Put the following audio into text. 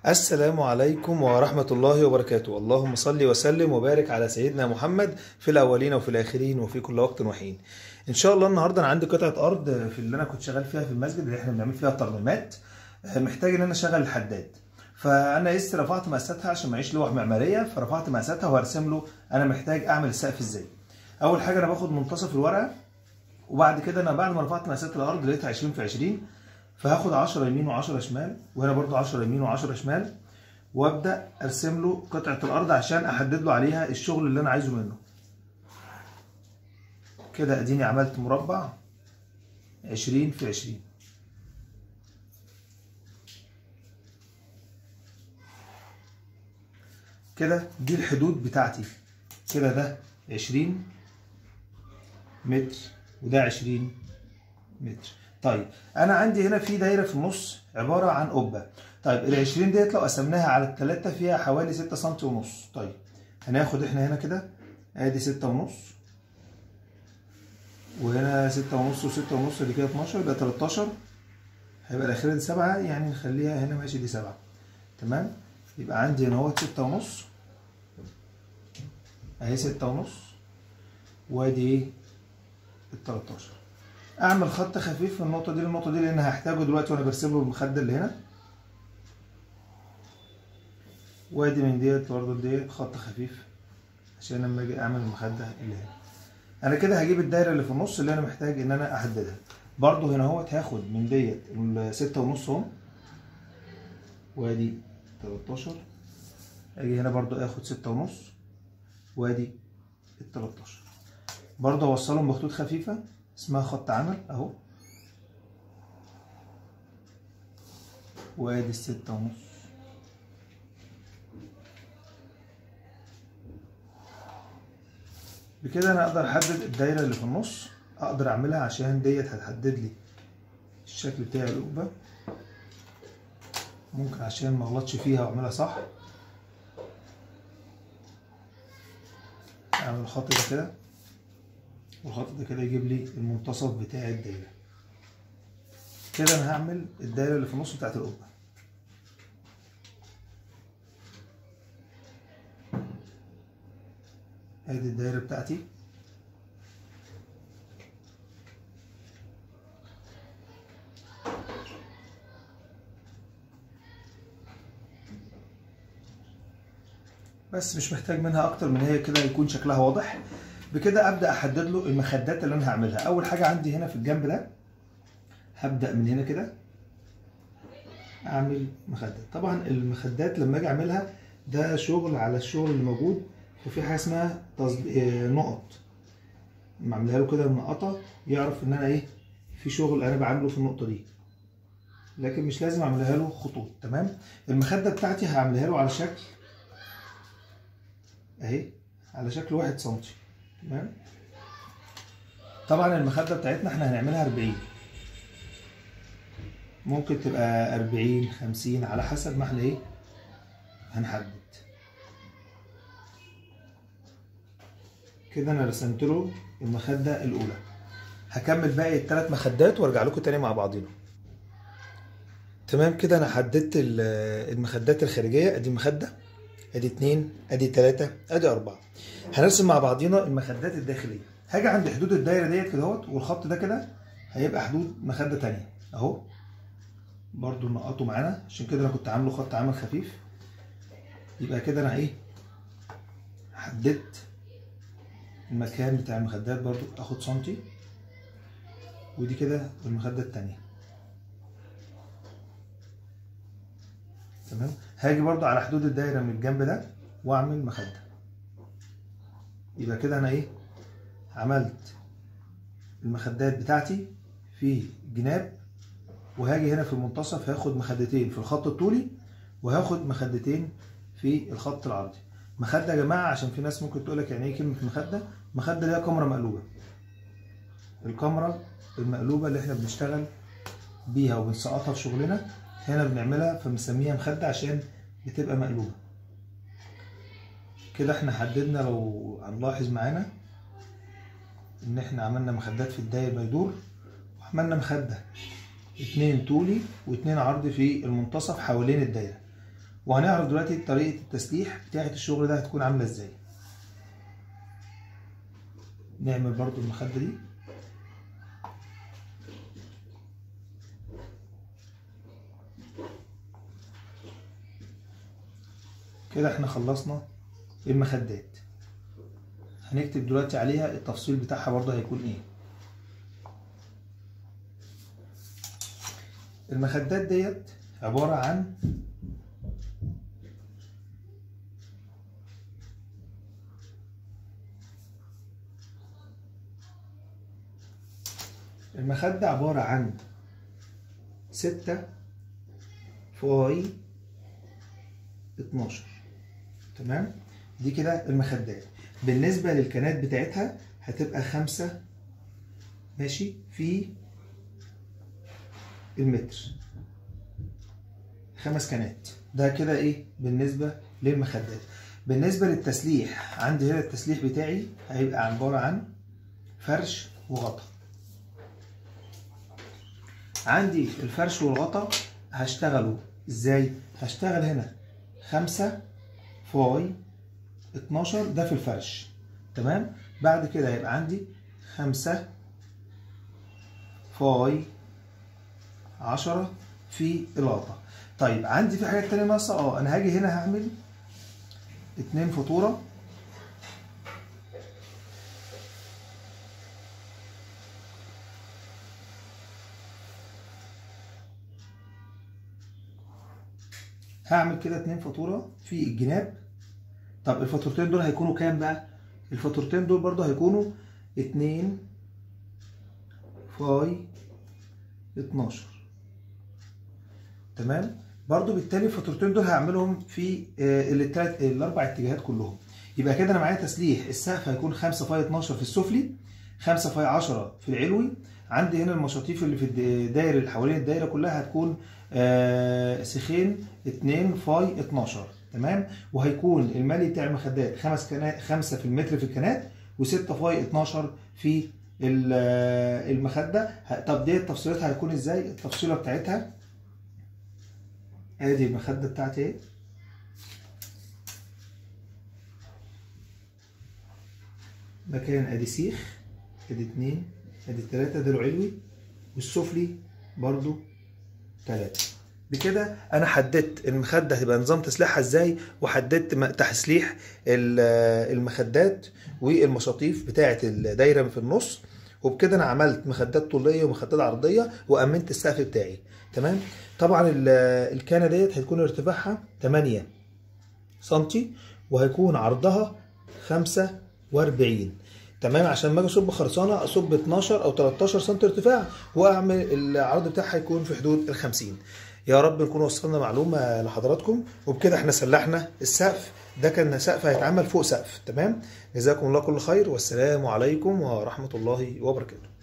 السلام عليكم ورحمة الله وبركاته اللهم صل وسلم وبارك على سيدنا محمد في الأولين وفي الآخرين وفي كل وقت وحين إن شاء الله النهاردة أنا عندي قطعة أرض في اللي أنا كنت شغال فيها في المسجد اللي إحنا بنعمل فيها الترميمات محتاج إن أنا أشغل الحداد فأنا قست رفعت مقاساتها عشان معيش لوح معمارية فرفعت مقاساتها وهرسم له أنا محتاج أعمل السقف إزاي أول حاجة أنا باخد منتصف الورقة وبعد كده أنا بعد ما رفعت مقاسات الأرض لقيتها 20 في 20 فهاخد 10 يمين و10 شمال وهنا برضو 10 يمين و10 شمال وابدا ارسم له قطعه الارض عشان احدد له عليها الشغل اللي انا عايزه منه كده اديني عملت مربع 20 في 20 كده دي الحدود بتاعتي كده ده 20 متر وده 20 متر طيب انا عندي هنا في دايره في النص عباره عن قبه طيب ال 20 ديت لو قسمناها على الثلاثه فيها حوالي 6 سم ونص طيب هناخد احنا هنا كده ادي 6 ونص وهنا 6 ونص و6 ونص دي كده 12 يبقى 13 هيبقى الاخيره دي 7 يعني نخليها هنا ماشي دي 7 تمام يبقى عندي هنا اهوت 6 ونص اهي 6 ونص وادي ايه ال 13 اعمل خط خفيف من النقطه دي للنقطه دي لان هحتاجه دلوقتي وانا برسم له المخده اللي هنا وادي من ديت برضه ديت خط خفيف عشان لما اجي اعمل المخده اللي هنا انا كده هجيب الدايره اللي في النص اللي انا محتاج ان انا احددها برضه هنا اهوت هاخد من ديت الستة ونص اهو وادي 13 اجي هنا برضه اخد ستة ونص وادي ال 13 برضه اوصلهم بخطوط خفيفه اسمها خط عمل اهو وادي الستة ونص بكده انا اقدر احدد الدايره اللي في النص اقدر اعملها عشان ديت هتحدد لي الشكل بتاع القبه ممكن عشان ما اغلطش فيها واعملها صح اعمل الخط ده كده والخط ده كده يجيب لي المنتصف بتاع الدايره كده انا هعمل الدايره اللي في النص بتاعت القبه ادي الدايره بتاعتي بس مش محتاج منها اكتر من هي كده يكون شكلها واضح بكده ابدا احدد له المخدات اللي انا هعملها اول حاجه عندي هنا في الجنب ده هبدا من هنا كده اعمل مخدات طبعا المخدات لما اجي اعملها ده شغل على الشغل اللي موجود وفي حاجه اسمها تصد... نقط لما اعملها له كده منقطه يعرف ان انا ايه في شغل انا بعمله في النقطه دي لكن مش لازم اعملها له خطوط تمام المخده بتاعتي هعملها له على شكل اهي على شكل واحد سنتي تمام طبعا المخده بتاعتنا احنا هنعملها 40 ممكن تبقى 40 50 على حسب ما احنا ايه هنحدد كده انا رسمت له المخده الاولى هكمل باقي الثلاث مخدات وارجع لكم تاني مع بعضينا تمام كده انا حددت المخدات الخارجيه ادي مخده ادي اتنين ادي تلاتة ادي اربعة هنرسم مع بعضينا المخدات الداخلية هاجي عند حدود الدايرة ديت كده اهوت والخط ده كده هيبقى حدود مخدة تانية اهو برضو نقطه معانا عشان كده انا كنت عامله خط عمل خفيف يبقى كده انا ايه حددت المكان بتاع المخدات برضو اخد سنتي ودي كده المخدة التانية تمام هاجي برضو على حدود الدايره من الجنب ده واعمل مخده يبقى كده انا ايه عملت المخدات بتاعتي في جناب وهاجي هنا في المنتصف هاخد مخدتين في الخط الطولي وهاخد مخدتين في الخط العرضي مخده يا جماعه عشان في ناس ممكن تقول لك يعني ايه كلمه مخده مخده اللي هي كاميرا مقلوبه الكاميرا المقلوبه اللي احنا بنشتغل بيها وبنسقطها في شغلنا هنا بنعملها فبنسميها مخدة عشان بتبقى مقلوبة كده احنا حددنا لو هنلاحظ معانا ان احنا عملنا مخدات في الداير ما يدور وعملنا مخدة اتنين طولي واتنين عرضي في المنتصف حوالين الدايرة وهنعرف دلوقتي طريقه التسليح بتاعه الشغل ده هتكون عامله ازاي نعمل برضو المخده دي كده احنا خلصنا المخدات هنكتب دلوقتي عليها التفصيل بتاعها برضه هيكون ايه المخدات ديت عبارة عن المخدة عبارة عن ستة فاي اتناشر تمام دي كده المخدات بالنسبة للكنات بتاعتها هتبقى خمسة ماشي في المتر خمس كنات ده كده ايه بالنسبة للمخدات بالنسبة للتسليح عندي هنا التسليح بتاعي هيبقى عبارة عن فرش وغطا عندي الفرش والغطا هشتغله ازاي هشتغل هنا خمسة فاي 12 ده في الفرش تمام بعد كده هيبقى عندي خمسة فاي عشرة في الغطا طيب عندي في حاجات تانية ناقصة اه انا هاجي هنا هعمل اتنين فاتورة هعمل كده اتنين فاتورة في الجناب طب الفاتورتين دول هيكونوا كام بقى؟ الفاتورتين دول برضو هيكونوا اتنين فاي اتناشر تمام؟ برضو بالتالي الفاتورتين دول هعملهم في التلات الاربع اتجاهات كلهم يبقى كده انا معايا تسليح السقف هيكون 5 فاي 12 في السفلي 5 فاي 10 في العلوي عندي هنا المشاطيف اللي في الدايره اللي حوالين الدايره كلها هتكون آه سيخين 2 فاي 12 تمام وهيكون المالي بتاع المخدات خمس كنات 5 في المتر في الكنات و6 فاي 12 في المخده طب دي تفصيلتها هتكون ازاي التفصيله بتاعتها ادي المخده بتاعتي اهي مكان ادي سيخ ادي اتنين ادي التلاتة ده العلوي والسفلي برضو تلاتة بكده انا حددت المخده هتبقى نظام تسليحها ازاي وحددت تسليح المخدات والمشاطيف بتاعه الدايره في النص وبكده انا عملت مخدات طوليه ومخدات عرضيه وامنت السقف بتاعي تمام طبعا الكانه ديت هتكون ارتفاعها 8 سنتي وهيكون عرضها 45 تمام عشان ما اجي اصب خرسانه اصب 12 او 13 سم ارتفاع واعمل العرض بتاعها يكون في حدود ال 50 يا رب نكون وصلنا معلومه لحضراتكم وبكده احنا سلحنا السقف ده كان سقف هيتعمل فوق سقف تمام جزاكم الله كل خير والسلام عليكم ورحمه الله وبركاته